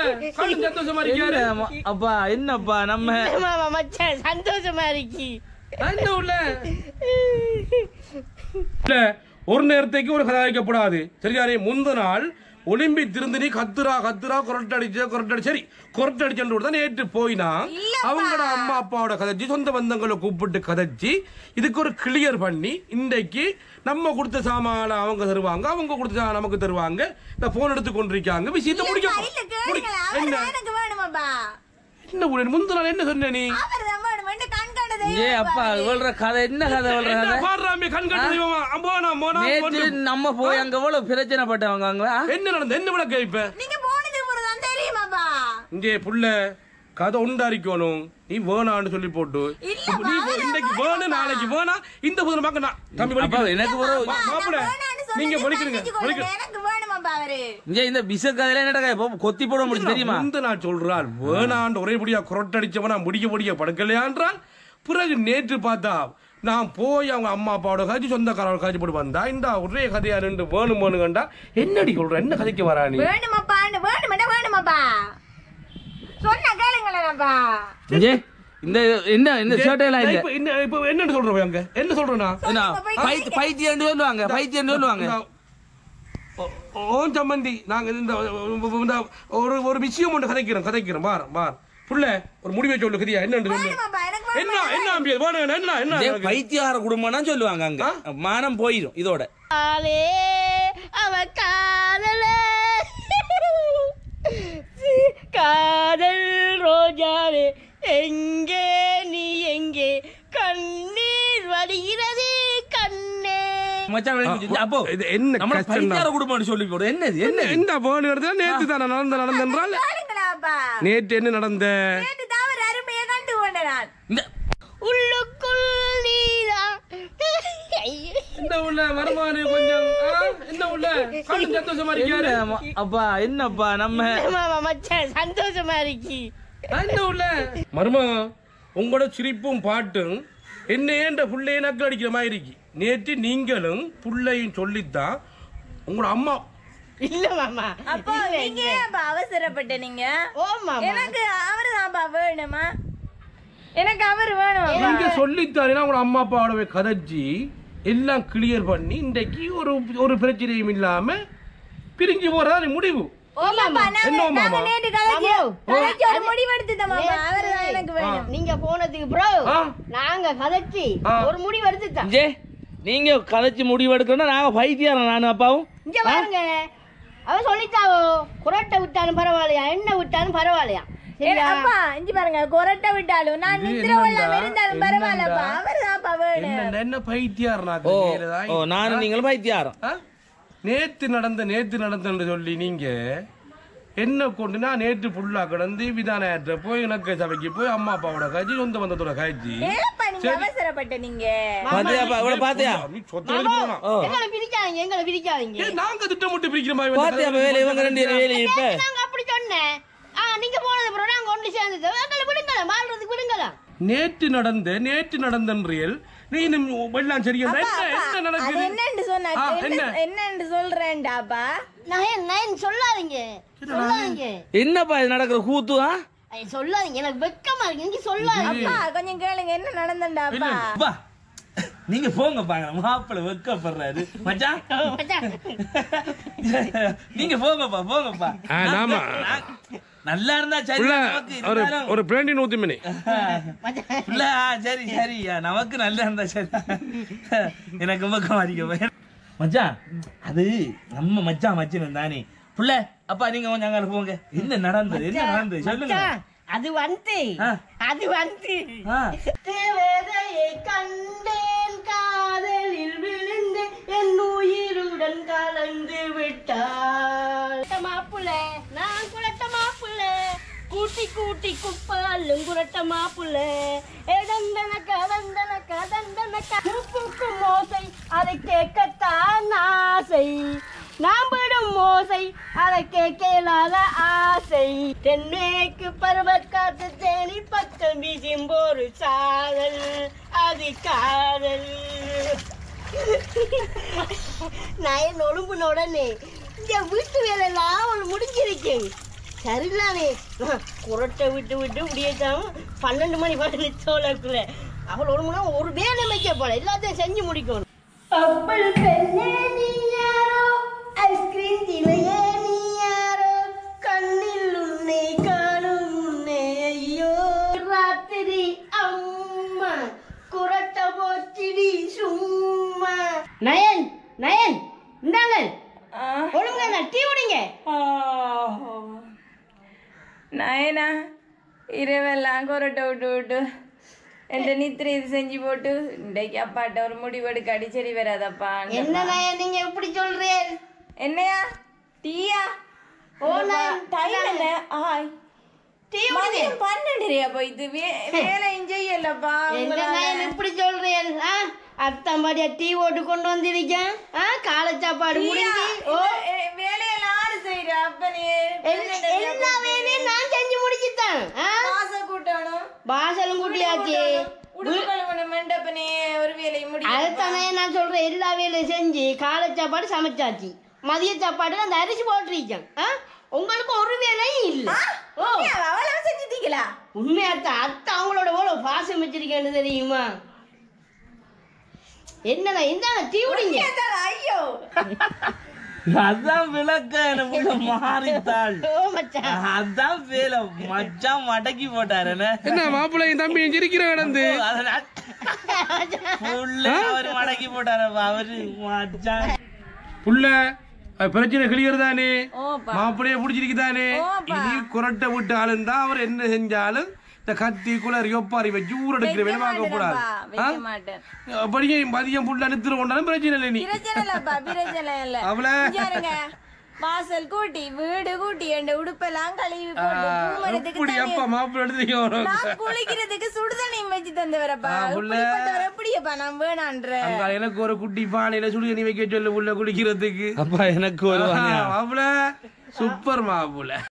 கண்ணு சந்தோஷமா இருக்கியாரு என்ன ம- அப்பா என்னப்பா நம்ம மாமா மச்சான் சந்தோஷமா இருக்கி என்ன உள்ள இல்ல ஒரு நேரத்துக்கு ஒரு கதை வைக்கப்படாது சரியாரே முந்த நாள் ஒலிம்பிக் திருந்து நீ கத்துரா கத்துரா கொரட்டடிச்ச கொரட்டடி சரி கொரட்டடிச்சு தான் நேற்று போயினா அவங்களோட அம்மா அப்பாவோட கதைச்சு சொந்த பந்தங்களை கூப்பிட்டு கதைச்சு இதுக்கு ஒரு கிளியர் பண்ணி இன்றைக்கு நம்ம கொடுத்த சாமான அவங்க தருவாங்க அவங்க கொடுத்த சாமான நமக்கு தருவாங்க இந்த போன் எடுத்து கொண்டிருக்காங்க விஷயத்தை முடிக்க இல்ல முடி- கேளுங்களா என்ன அவர் எனக்கு வேணுமாப்பா என்ன உடனே முந்த நாள் என்ன சொன்ன நீ அவர் தான் வேணுமென்று கண் கண்டதை ஏ அப்பா சொல்ற கதை என்ன கதை சொல்ற என்ன கதை பாடுறாமே கண் கட்டு தெய்வமா அம்போனா மோனா நேற்று போட்டு- நம்ம போய் அங்க எவ்வளவு பிரச்சனை பட்டவங்க அங்க ஆ? என்ன நடந்த என்ன விளக்க இப்ப நீங்க போனது போறதான் தெரியுமாப்பா இங்கே புள்ள கதை உண்டாரிக்கணும் நீ வேணான்னு சொல்லி போட்டு இல்ல, இப்ப நீ வேணாம், இன்னைக்கு வேணும் நாளைக்கு வேணா இந்த புதன் பார்க்க நான் தம்பி அப்பா வலிக்கிறேன். எனக்கு ஒரு மா- மாப்பிள வேணான்னு சொன்னதை நீங்க வலிக்கிறீங்க மன்னிச்சு வலிக்க கொள்ளுங்க. எனக்கு வேணுமாப்பா அவரு இங்க இந்த பிச கதையில என்னடா இப்போ கொத்தி போட முடியும் தெரியுமா இந்த நான் சொல்றாள் வேணாண்டு ஒரே படியா குரட்டடிச்சவனா முடிக்க முடிய படுக்கலையான்றால் பிறகு நேற்று பார்த்தா நான் போய் அவங்க அம்மா அப்பாவோட காய்ச்சி சொந்தக்காரோட காய்ச்சி போட்டு வந்தா இந்த ஒரே கதையா ரெண்டு வேணும் வேணும் கண்டா என்னடி சொல்ற என்ன கதைக்கு வரா நீ வேணுமாப்பா வேணுமெண்டா வேணுமாப்பா சொன்ன கேளுங்களேன்ப்பா இங்கே இந்த என்ன இந்த ஷர்ட்டையெல்லாம் இல்ல இப்ப என்ன இப்ப என்னன்னு சொல்றோம் அங்க என்ன சொல்றேனா என்ன பைத்தி பைத்தியம் சொல்லுவாங்க பைத்தியம் சொல்லுவாங்க ஓ- ஓன் சம்மந்தி நாங்க இந்த இந்த ஒரு ஒரு விஷயம் ஒன்று கதைக்கிறோம் கதைக்கிறோம் பார் பார் புள்ள ஒரு முடிவை சொல்லு கதியா என்னன்னு சொல்லு வேணுமாப்பா எனக்கு என்ன என்ன அம்பியது வேணும் என்ன என்ன இதே எனக்கு? பைத்தியகார குடும்பம்னா சொல்லுவாங்க அங்க மானம் போயிடும் இதோட ஆளே அவ காதல காதல் ரோஜாவே எங்கே நீ எங்கே கண்ணீர் வடிகிறது கண்ணே மச்சான் விளக்கி- அப்போ இது என்ன நம்ம கஷ்டம் பைத்தியார குடும்பம்னு சொல்லி போடு என்னது என்ன என்ன இந்த வேணும் எடுத்தா நேத்து தான் நடந்த நடந்தென்றால் கேளுங்களாப்பா நேற்று என்ன நடந்த கேட்டு தான் ஒரு அருமையை கண்டு கொண்டேன் நான் இந்த உள்ளுக்குள் நீதான் என்ன உள்ள வருமானு கொஞ்சம் ஆ? என்ன உள்ள கண்ணு சந்தோஷமா இருக்கியாரு என்ன ம- அப்பா என்னப்பா நம்ம மாமா மச்சான் சந்தோஷமா இருக்கி என்ன உள்ள மருமா உங்களோட சிரிப்பும் பாட்டும் என்ன ஏன்ற புள்ளைய நக்கல் அடிக்கிற மாதிரி இருக்கு நேற்று நீங்களும் புள்ளையும் சொல்லித்தான் உங்களோட அம்மா இல்ல மாமா அப்போ நீங்க ஏன்ப்பா அவசரப்பட்ட நீங்க ஓ மாமா எனக்கு அவரு தான்ப்பா வேணுமா எனக்கு அவர் வேணும் நீங்க சொல்லித்தாரீங்கன்னா உங்களோட அம்மா அப்பாவோட போய் கதைச்சி எல்லாம் கிளியர் பண்ணி இன்றைக்கு ஒரு ஒரு பிரச்சனையும் இல்லாம பிரிஞ்சு போறதா முடிவு ஓமாப்பா என்ன நாங்க மாமா? நாங்க நேற்று கலைச்சு கலைச்சு ஒரு முடிவெடுத்துட்டோம் மாமா அவர் தான் எனக்கு வேணும் நீங்க போனதுக்கு ப்ரோ ஆ. நாங்க கதைச்சு ஆ. ஒரு முடிவு எடுத்துட்டோம் ஜே நீங்க கதைச்சு முடிவு எடுக்கணும் நாங்க பைத்தியாரம் நானும் அப்பாவும் இங்க பாருங்க அவ சொல்லிட்டாவோ குரட்டை விட்டாலும் பரவாயில்லையா என்ன விட்டாலும் பரவாயில்லையா சரியா அப்பா இஞ்சி பாருங்க கொரட்டை விட்டாலும் நான் இது நித்திர இல்லாம என்னண்டா? இருந்தாலும் பரவாயில்லப்பா என்னண்டா? அவர் தான்ப்பா வேணும் என்ன என்ன பைத்தியார் ஓ ஓ நானும் நீங்களும் பைத்தியாரம் நேத்து நடந்த நேத்து நடந்தன்னு சொல்லி நீங்க என்ன கொண்டு நான் நேற்று ஃபுல்லா கிடந்து விதானத்தை போய் இணக்க சபைக்கு போய் அம்மா அப்பாவோட காய்ச்சி சொந்த பந்தத்தோட காய்ச்சி ஏப்பா நீங்க அவசரப்பட்ட நீங்க பாத்தியாப்பா இவ்வளவு பாத்தியா நீ சொத்து எழுதி போனா ஓ எங்களை பிரிக்காதீங்க எங்களை பிரிக்காதீங்க ஏய், நாங்க திட்டமிட்டு பிரிக்கிற மாதிரி வந்து பாத்தியா அப்ப வேலை இவங்க ரெண்டு பேரும் வேலை இப்ப நாங்க அப்படி சொன்னேன் ஆ நீங்க போனது ப்ரோ நாங்க ஒன்று சேர்ந்தது எங்களை விடுங்கள வாழ்றதுக்கு விடுங்கள நேற்று நடந்த நேற்று நடந்தன்றியல் நீ இன்னும் எல்லாம் சரியா என்ன என்ன அது நடக்குது என்னன்னு சொன்னா ஆ, என்ன என்ன? என்னன்னு சொல்றேன்டாப்பா நான் நான் சொல்லாதீங்க சொல்லாதீங்க என்னப்பா இது நடக்கிற கூத்து ஆ? ஐய, சொல்லாதீங்க எனக்கு வெக்கமா இருக்கு நீங்க சொல்லாதீங்க அப்பா கொஞ்சம் கேளுங்க என்ன நடந்தண்டாப்பா அப்பா நீங்க போங்க பாங்க மாப்பிள்ள வெக்கப்படுறாரு மச்சான் மச்சான். நீங்க போங்கப்பா போங்கப்பா ஆ, நாம. நான் நல்லா இருந்தா சரி உள்ள நமக்கு ஒரு இருந்தாலும் ஒரு பிராண்டி நூத்தி மணி மச்சான். இல்ல ஆ, சரி சரி ஆ, நமக்கு நல்லா இருந்தா சரி எனக்கு பக்கம் அடிக்க மச்சான் அது நம்ம மச்சான் மச்சினன் தானே புள்ள அப்பா நீங்க கொஞ்சம் அங்க போங்க என்ன நடந்தது என்ன நடந்தது சொல்லுங்க மச்சான், அது வந்து ஆ. அது வந்து ஆ. தேவதையை கண்டேன் காதலில் விழுந்து என் உயிருடன் கலந்து விட்டாள் மாப்புள்ள நான் குளத்த மாப்புள்ள கூட்டி கூட்டி குப்பாலும் குரட்ட மாப்புள்ள எதந்தன கதந்தன கதந்தன பூக்கும் மோசை அதை கேட்கத்தான் ஆசை நாம் விடும் மோசை அதை கேட்கலாத ஆசை தென்மேற்கு பருவக்காத்து தேனி பக்கம் வீசும்போரு சாதல் அது காதல் நான் என் ஒழும்புன உடனே இந்த வீட்டு வேலையெல்லாம் அவள் முடிஞ்சிருக்கு சரியில்லாமே குரட்டை விட்டு விட்டு முடியாச்சாம பன்னெண்டு மணி பதினஞ்சு சோழக்குள்ள அவள் ஒரு மணி ஒரு வேலை வைக்க போல எல்லாத்தையும் செஞ்சு முடிக்கணும் அப்பள் பெண்ணே நீ யாரோ ஐஸ்கிரீம் திலையே நீ யாரோ கண்ணில் உன்னை காணும் முன்னே ஐயோ ராத்திரி அம்மா குரட்ட போச்சிடி சும்மா நயன் நயன் இந்தாங்க ஒழுங்கா டீ குடிங்க நாயனா இரவெல்லாம் கொரட்டை விட்டு விட்டு என்ற நித்திரை இது செஞ்சு போட்டு இன்றைக்கு அப்பாட்ட ஒரு முடிவெடுக்க அடிச்சரி வராதப்பா என்ன நயன் நீங்க எப்படி சொல்றீங்க என்னையா டீயா ஓ, நான்- டைம் என்ன ஆய் டீ குடிங்க மதியம் பன்னெண்டுரையா போயிட்டு வே- வேலையும் செய்யலப்பா என்ன நயன் இப்படி சொல்றீங்க ஆ அத்தம்பாடியா டீ ஓட்டு கொண்டு வந்திருக்கேன் ஆ காலை சாப்பாடு முடிஞ்சு ஓ வேலையெல்லாம் ஆறு செய்யற அப்பனே எல்- எல்லா வேலையும் நான் செஞ்சு முடிச்சுட்டேன் ஆ காசை கூட்டணும் வாசலும் கூட்டியாச்சு உடுப்பு கழுவணும் மண்டப்பனே ஒரு வேலையும் முடியும் அதுதானே நான் சொல்றேன் எல்லா வேலையும் செஞ்சு காலை சாப்பாடு சமைச்சாச்சு மதிய சாப்பாடு அந்த அரிசி போட்டிருக்கேன் ஆ உங்களுக்கு ஒரு வேலையும் இல்ல ஓ அவ்வளவு செஞ்சுட்டீங்களா உண்மையாத்தான் அத்தை அவங்களோட எவ்வளவு பாசம் வச்சிருக்கேன்னு தெரியுமா என்னடா இந்தாங்க டீ குடிங்க ஐயோ அதான் விளக்க எனக்கு மாறித்தாள் ஓ மச்சான் அதான் வேலை மச்சான் மடக்கி போட்டாரு என்ன என்ன மாப்பிள்ளையும் தம்பியும் சிரிக்கிற கிடந்து அதனால full ஆ அவரு மடக்கி போட்டாரப்பா அவரு மச்சான் புள்ள அது பிரச்சனை கிளியர் தானே ஓப்பா மாப்பிள்ளைய பிடிச்சிருக்குதானே இனி குரட்டை விட்டு ஆளுந்தா அவர் என்ன செஞ்சாலும் இந்த கத்தி குளர் ஒப்பாரி வச்சு ஊரடுக்கிற வேலை பார்க்க கூடாது வைக்க மாட்டேன் அப்படியே மதியம் புள்ள அனுத்துற கொண்டாலும் பிரச்சனை இல்லை நீ பிரச்சனை இல்லப்பா பிரச்சனை இல்ல அவளை இங்க வாசல் கூட்டி வீடு கூட்டி என் உடுப்பெல்லாம் கழுவி போட்டு பூமரத்துக்கு எப்படி தண்ணி அப்பா மாப்பிள்ளை எடுத்து வரும் நான் குளிக்கிறதுக்கு சுடுதண்ணி வச்சு தந்தவரப்பா ஆ, புள்ள. இப்படிப்பட்டவர் எப்படியப்பா நான் வேணான்ற அங்க எனக்கு ஒரு குட்டி பானையில சுடு தண்ணி வைக்க சொல்லு புள்ள குளிக்கிறதுக்கு அப்பா எனக்கு ஒரு மாப்பிள்ள சூப்பர் மாப்பிள்ள